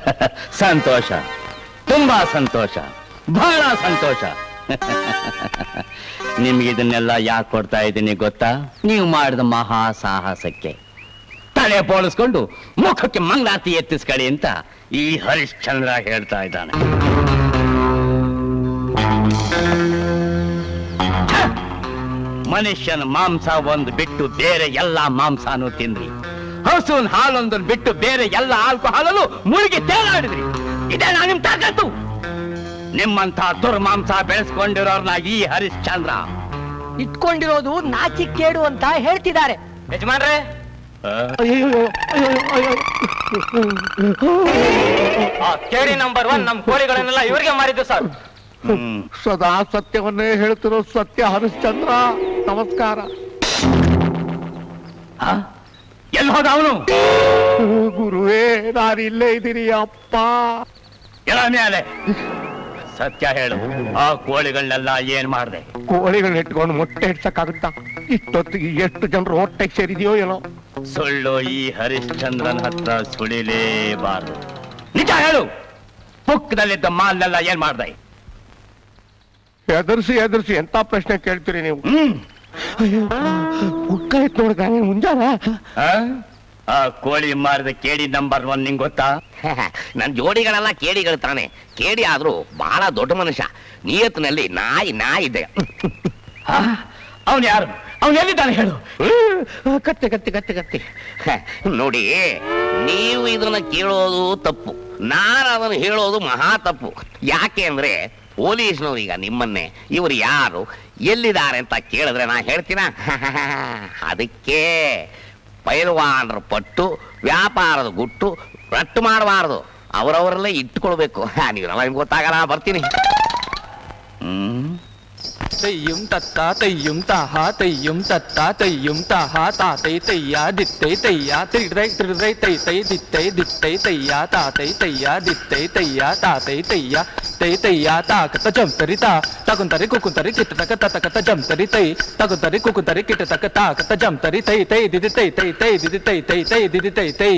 ಸಂತೋಷ ತುಂಬಾ ಸಂತೋಷ ಬಹಳ ಸಂತೋಷ ನಿಮ್ಗೆ ಇದನ್ನೆಲ್ಲ ಯಾಕೆ ಕೊಡ್ತಾ ಇದ್ದೀನಿ ಗೊತ್ತಾ ನೀವು ಮಾಡಿದ ಮಹಾ ಸಾಹಸಕ್ಕೆ ತಲೆ ಬೋಳಿಸ್ಕೊಂಡು ಮುಖಕ್ಕೆ ಮಂಗಳಾರತಿ ಎತ್ತಿಸ್ಕೊಳ್ಳಿ ಅಂತ ಈ ಹರಿಶ್ಚಂದ್ರ ಹೇಳ್ತಾ ಇದ್ದಾನೆ ಛ! ಮನುಷ್ಯನ ಮಾಂಸ ಒಂದು ಬಿಟ್ಟು ಬೇರೆ ಎಲ್ಲಾ ಮಾಂಸನೂ ತಿಂದ್ರಿ ಹಸುನ್ ಹಾಲೊಂದನ್ನು ಬಿಟ್ಟು ಬೇರೆ ಎಲ್ಲ ಆಲ್ಕೋಹಾಲಲ್ಲೂ ಮುಳುಗಿ ತೇಲಾಡಿದ್ರಿ ಇದೇ ನಾ ನಿಮ್ ತಾಕತ್ತು ನಿಮ್ಮಂತ ದುರ್ಮಾಂಸ ಬೆಳೆಸ್ಕೊಂಡಿರೋರ್ನ ಈ ಹರಿಶ್ಚಂದ್ರ ಇಟ್ಕೊಂಡಿರೋದು ನಾಚಿಕೇಡು ಅಂತ ಹೇಳ್ತಿದ್ದಾರೆ ಯಜಮಾನ್ರೆ ಆ ಕೇಳಿ ನಂಬರ್ ಒನ್ ನಮ್ ಕೋಳಿಗಳನ್ನೆಲ್ಲ ಇವ್ರಿಗೆ ಮಾರಿದ್ದು ಸರ್ ಹ್ಮ್ ಸದಾ ಸತ್ಯವನ್ನೇ ಹೇಳ್ತಿರೋ ಸತ್ಯ ಹರಿಶ್ಚಂದ್ರ ನಮಸ್ಕಾರ ಎಲ್ಲಿ ಹೋದ ಅವನು ಗುರುವೇ ನಾನು ಇಲ್ಲೇ ಇದ್ದೀನಿ ಅಪ್ಪ ಎಲ್ಲ ಮೇಲೆ ಸತ್ಯ ಹೇಳು ಆ ಕೋಳಿಗಳನ್ನೆಲ್ಲ ಏನ್ ಮಾಡ್ದೆ ಕೋಳಿಗಳನ್ನ ಇಟ್ಕೊಂಡು ಮೊಟ್ಟೆ ಇಡ್ಸಕ್ಕಾಗುತ್ತಾ ಇಷ್ಟೊತ್ತಿಗೆ ಎಷ್ಟು ಜನರು ಹೊಟ್ಟೆಗೆ ಸೇರಿದೆಯೋ ಏನೋ ಸುಳ್ಳು ಈ ಹರಿಶ್ಚಂದ್ರನ್ ಹತ್ರ ಸುಳಿಲೇಬಾರದು ನಿಜ ಹೇಳು ಪುಕ್ಕದಲ್ಲಿದ್ದ ಮಾಲ್ನೆಲ್ಲ ಏನ್ ಮಾಡ್ದೆ ಎದುರಿಸಿ ಎದುರಿಸಿ ಎಂತ ಪ್ರಶ್ನೆ ಕೇಳ್ತೀರಿ ನೀವು ಹ್ಮ್ ಬುಕ್ಕ ಇತ್ತು ನೋಡಿದ್ರೆ ಮುಂಜಾನೆ ಆ? ಆ ಕೋಳಿ ಮಾರಿದ ಕೇಳಿ ನಂಬರ್ ಒನ್ ನಿಂಗ್ ಗೊತ್ತಾ ನನ್ ಜೋಡಿಗಳೆಲ್ಲ ಕೇಡಿಗಳು ತಾನೆ ಕೇಡಿ ಆದ್ರೂ ಬಹಳ ದೊಡ್ಡ ಮನುಷ್ಯ ನಿಯತ್ನಲ್ಲಿ ನಾಯಿ ನಾಯಿ ಇದೆ ಅವನ್ ಯಾರು ಅವನ್ ಎಲ್ಲಿದ್ದಾನೆ ಹೇಳು ಕತ್ತೆ ಕತ್ತೆ ಕತ್ತೆ ಕತ್ತೆ ನೋಡಿ ನೀವು ಇದನ್ನ ಕೇಳೋದು ತಪ್ಪು ನಾನು ಅದನ್ನು ಹೇಳೋದು ಮಹಾ ತಪ್ಪು ಯಾಕೆ ಅಂದ್ರೆ ಪೊಲೀಸ್ನವ್ರು ಈಗ ನಿಮ್ಮನ್ನೇ ಇವರು ಯಾರು ಎಲ್ಲಿದ್ದಾರೆ ಅಂತ ಕೇಳಿದ್ರೆ ನಾ ಹೇಳ್ತೀನ ಅದಕ್ಕೆ ಪೈಲ್ವಾನ್ರ ಪಟ್ಟು ವ್ಯಾಪಾರದ ಗುಟ್ಟು ರಟ್ಟು ಮಾಡಬಾರದು ಅವರವರಲ್ಲೇ ಇಟ್ಕೊಳ್ಬೇಕು ನೀವೆಲ್ಲ ನಿಮ್ಗೆ ಗೊತ್ತಾಗಲ್ಲ ಬರ್ತೀನಿ ಹ್ಮ್ തെയ്യും തത്താ തെയ്യും തഹാ തെയ്യും തത്താ തെയ്യും തഹാ താത്തൈ തെയ്യാ ദിത്തൈ തെയ്യാ തിരുതൈ തിരുതൈ തൈ തൈ ദിത്തൈ ദിത്തൈ തെയ്യാ താത്തൈ തെയ്യാ ദിത്തൈ തെയ്യാ താത്തൈ തെയ്യാ തൈ തെയ്യാ താക്കത്ത ജംതരി താ തകുന്തരി കുക്കുന്തരി കിട്ട തക തതകത്ത ജംതരി തൈ തകുന്തരി കുക്കുന്തരി കിട്ട തക താക്കത്ത ജംതരി തൈ തൈ ദിതി തൈ തൈ തൈ ദിതി തൈ തൈ തൈ ദിതി തൈ തൈ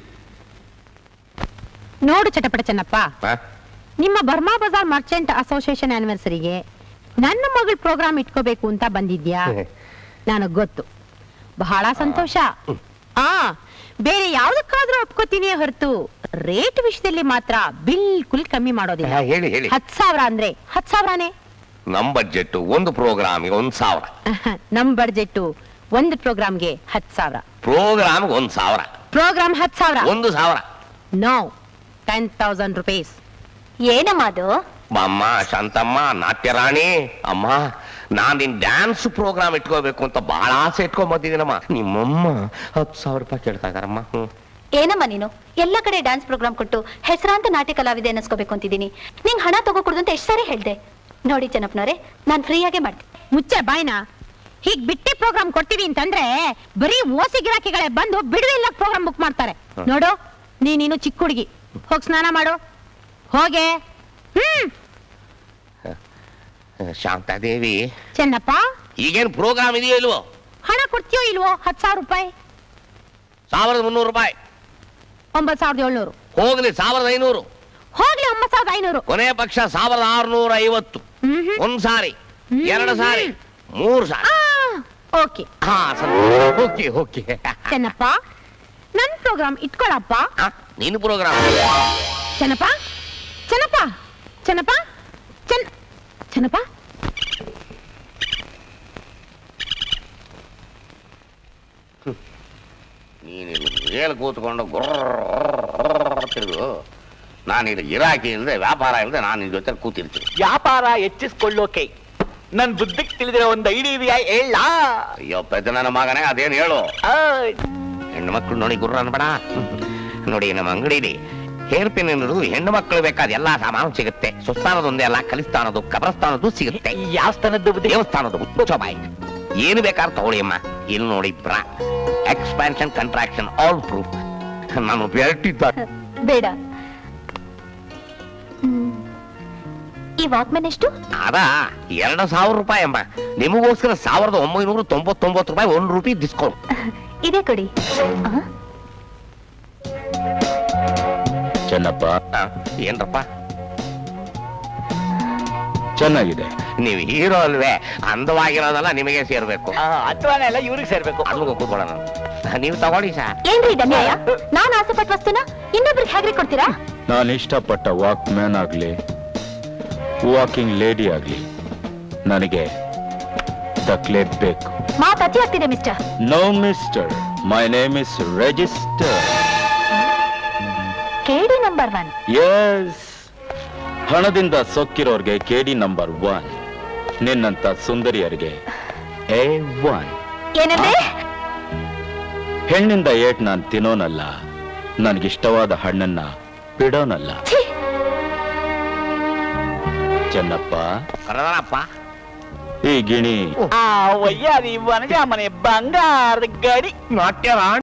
ನೋಡು ಚಟಪಟ ಚೆನ್ನಪ್ಪ ಹ? ನಿಮ್ಮ ಬರ್ಮಾ ಬಜಾರ್ ಮರ್ಚೆಂಟ್ ಅಸೋಸಿಯೇಷನ್ ಆನಿವರ್ಸರಿಗೆ ನನ್ನ ಮಗಳ ಪ್ರೋಗ್ರಾಮ್ ಇಟ್ಕೋಬೇಕು ಅಂತ ಬಂದಿದ್ಯಾ ನನಗ್ ಗೊತ್ತು ಬಹಳ ಸಂತೋಷ ಆ ಬೇರೆ ಯಾವ್ದಕ್ಕಾದ್ರೂ ಒಪ್ಕೋತೀನಿ ಹೊರತು ರೇಟ್ ವಿಷಯದಲ್ಲಿ ಮಾತ್ರ ಬಿಲ್ಕುಲ್ ಕಮ್ಮಿ ಮಾಡೋದಿಲ್ಲ ಹಾ, ಹೇಳಿ ಹೇಳಿ ಹತ್ ಸಾವಿರ ಅಂದ್ರೆ ಹತ್ ಸಾವಿರನೇ ನಮ್ ಬಡ್ಜೆಟ್ ಒಂದು ಪ್ರೋಗ್ರಾಮಿಗೆ ಒಂದ್ ಸಾವಿರ ನಮ್ ಬಡ್ಜೆಟ್ ಒಂದು ಪ್ರೋಗ್ರಾಮ್ಗೆ ಹತ್ ಸಾವಿರ ಪ್ರೋಗ್ರಾಮ್ಗೆ ಒಂದ್ ಸಾವಿರ ಪ್ರೋಗ್ರಾಮ್ ಹತ್ ಸಾವಿರ ಒಂದು ಸಾವಿರ ನೋ ಟೆನ್ ತೌಸಂಡ್ ರುಪೀಸ್ ಏನಮ್ಮ ಅದು ಅಮ್ಮ ಶಾಂತಮ್ಮ ನಾಟ್ಯರಾಣಿ ಅಮ್ಮ ನಾನ್ ನಿನ್ ಡ್ಯಾನ್ಸ್ ಪ್ರೋಗ್ರಾಮ್ ಇಟ್ಕೋಬೇಕು ಅಂತ ಬಹಳ ಆಸೆ ಇಟ್ಕೊಂಡ್ ಬಂದಿದ್ದೀನಮ್ಮ ನಿಮ್ಮಮ್ಮ ಹತ್ತು ಸಾವಿರ ರೂಪಾಯಿ ಕೇಳ್ತಾ ಇದಾರಮ್ಮ ಹ್ಮ್ ಏನಮ್ಮ ನೀನು ಎಲ್ಲ ಕಡೆ ಡ್ಯಾನ್ಸ್ ಪ್ರೋಗ್ರಾಮ್ ಕೊಟ್ಟು ಹೆಸರಾಂತ ನಾಟ್ಯ ಕಲಾವಿದೆ ಅನ್ನಿಸ್ಕೋಬೇಕು ಅಂತಿದ್ದೀನಿ ನಿಂಗೆ ಹಣ ತಗೋಕೊಡುದು ಅಂತ ಎಷ್ಟು ಸಾರಿ ಹೇಳ್ದೆ ನೋಡಿ ಚೆನ್ನಪ್ಪನವ್ರೆ ನಾನು ಫ್ರೀಯಾಗೆ ಮಾಡ್ತೀನಿ ಮುಚ್ಚ ಬಾಯ್ನ ಹೀಗ್ ಬಿಟ್ಟಿ ಪ್ರೋಗ್ರಾಮ್ ಕೊಡ್ತೀವಿ ಅಂತಂದ್ರೆ ಬರೀ ಓಸಿ ಗಿರಾಕಿಗಳೇ ಬಂದು ಬಿಡುವಿಲ್ಲ ಪ್ರೋಗ್ರಾಮ್ ಬುಕ್ ಮಾಡ್ತಾರೆ ನೋಡು ನೀನಿನ್ನು ಚಿಕ್ಕ ಹುಡುಗಿ ಹೋಗ್ ಸ್ನಾನ ಮಾಡು ಹೋಗೆ ಹ್ಮ್ ಶಾಂತಾದೇವಿ ಚೆನ್ನಪ್ಪ ಈಗೇನ್ ಪ್ರೋಗ್ರಾಮ್ ಇದೆಯೋ ಇಲ್ವೋ ಹಣ ಕೊಡ್ತೀಯೋ ಇಲ್ವೋ ಹತ್ ಸಾವಿರ ರೂಪಾಯಿ ಸಾವಿರದ ಮುನ್ನೂರು ರೂಪಾಯಿ ಒಂಬತ್ ಸಾವಿರದ ಏಳ್ನೂರು ಹೋಗ್ಲಿ ಸಾವಿರದ ಐನೂರು ಹೋಗ್ಲಿ ಒಂಬತ್ ಸಾವಿರದ ಐನೂರು ಕೊನೆಯ ಪಕ್ಷ ಸಾವಿರದ ಆರುನೂರ ಐವತ್ತು ಹ್ಮ್ ಹ್ಮ್. ಒಂದ್ ಸಾರಿ ಹ್ಮ್. ಎರಡು ಸಾರಿ ಮೂರು ಸಾರಿ ಆ, ಓಕೆ ಹಾ ಸರಿ ಓಕೆ ಓಕೆ ಚೆನ್ನಪ್ಪ ನನ್ ಪ್ರೋಗ್ರಾಮ್ ಇಟ್ಕೊಳಪ್ಪ ನೀನು ಪ್ರೋಗ್ರಾಮ್ ಚೆನ್ನಪ್ಪ ಚೆನ್ನಪ್ಪ ಚೆನ್ನಪ್ಪ ಚೆನ್ನ ಚೆನ್ನಪ್ಪ ನೀನಿಲ್ಲಿ ಮೇಲೆ ಕೂತ್ಕೊಂಡು ಗುರ್ರ ತಿರುಗು ನಾನಿಲ್ಲಿ ಗಿರಾಕಿ ಇಲ್ಲದೆ ವ್ಯಾಪಾರ ಇಲ್ಲದೆ ನಾನು ನಿನ್ ಜೊತೆ ಕೂತಿರ್ತೀನಿ ವ್ಯಾಪಾರ ಹೆಚ್ಚಿಸ್ಕೊಳ್ಳೋಕೆ ನನ್ ಬುದ್ಧಿಗೆ ತಿಳಿದಿರೋ ಒಂದು ಐಡಿಯಾ ಇದೆಯಾ ಹೇಳ ಅಯ್ಯೋ ಪೆದ್ದ ನನ್ನ ಮಗನೇ ಅದೇನು ಹೇಳು ಹೆಣ್ಣು ಮಕ್ಕಳು ನೋಡಿ ಗುರ್ರ ಅನ್ಬೇಡ ನೋಡಿ ನಮ್ಮ ಅಂಗಡಿಲಿ ಹೇರ್ ಪಿನ್ ಹಿಡಿದು ಹೆಣ್ಣು ಮಕ್ಕಳು ಬೇಕಾದ ಎಲ್ಲಾ ಸಾಮಾನು ಸಿಗುತ್ತೆ ಸುಸ್ತಾನದೊಂದೇ ಅಲ್ಲ ಕಲಿಸ್ತಾನದು ಕಬರಸ್ತಾನದು ಸಿಗುತ್ತೆ ಯಾವ ಸ್ಥಾನದ್ದು ಬುದ್ಧಿ ದೇವಸ್ಥಾನದ ಮುಚ್ಚೋ ಬಾಯಿ ಏನು ಬೇಕಾದ್ರೆ ತಗೊಳ್ಳಿ ಅಮ್ಮ ಇಲ್ಲಿ ನೋಡಿ bra expansion contraction all proof ನಾನು ಬೆರಟಿದ್ದ ಬೇಡ ಹ್ಮ್. ಈ ವಾಕ್ಮೆನ್ ಎಷ್ಟು ಅದ ಎರಡು ಸಾವಿರ ರೂಪಾಯಿ ಅಮ್ಮ ನಿಮಗೋಸ್ಕರ ಸಾವಿರದ ಒಂಬೈನೂರ ತೊಂಬತ್ತೊಂಬತ್ತು ರೂಪಾಯಿ ಒಂದು ರೂಪಾಯಿ ಡಿಸ್ಕೌಂಟ್ ಇದೇ ಕೊಡಿ ಆ? ಚೆನ್ನಪ್ಪ ಆ, ಏನ್ರಪ್ಪ ಚೆನ್ನಾಗಿದೆ ನೀವು ಹೀರೋ ಅಲ್ವೇ ಅಂದವಾಗಿರೋದಲ್ಲ ನಿಮಗೆ ಸೇರ್ಬೇಕು ಅಥವಾನೆ ಎಲ್ಲ ಇವ್ರಿಗೆ ಸೇರ್ಬೇಕು ಅದು ಕೂತ್ಕೊಳ್ಳೋಣ ನೀವು ತಗೊಳ್ಳಿ ಸರ್ ಏನ್ರಿ ಇದು ಅನ್ಯಾಯ ನಾನ್ ಆಸೆ ಪಟ್ಟ ವಸ್ತುನ ಇನ್ನೊಬ್ರಿಗೆ ಹೇಗ್ರಿ ಕೊಡ್ತೀರಾ ನಾನು ಇಷ್ಟಪಟ್ಟ ವಾಕ್ ಮ್ಯಾನ್ ಆಗ್ಲಿ ವಾಕಿಂಗ್ ಲೇಡಿ ಆಗ್ಲಿ ನನಗೆ ದಕ್ಲೇಬೇಕು ಮಾತ್ ಅತಿ ಆಗ್ತಿದೆ mister no mister my name is register ಕೇಡಿ ನಂಬರ್ ಒನ್ ಎಸ್ ಹಣದಿಂದ ಸೊಕ್ಕಿರೋರ್ಗೆ ಕೆಡಿ ನಂಬರ್ ಒನ್ ನಿನ್ನಂತ ಸುಂದರಿಯರಿಗೆ ಎ ಒನ್ ಏನಂದ್ರೆ ಹೆಣ್ಣಿಂದ ಏಟ್ ನಾನ್ ತಿನ್ನೋನಲ್ಲ ನನಗಿಷ್ಟವಾದ ಹಣ್ಣನ್ನ ಬಿಡೋನಲ್ಲ ಚೆನ್ನಪ್ಪ ಕರೆದನಪ್ಪ ಈ ಗಿಣಿ ಆ ವಯ್ಯಾರಿ ಮನೆ ಬಂಗಾರದ ಗಡಿ ನಾಟ್ಯ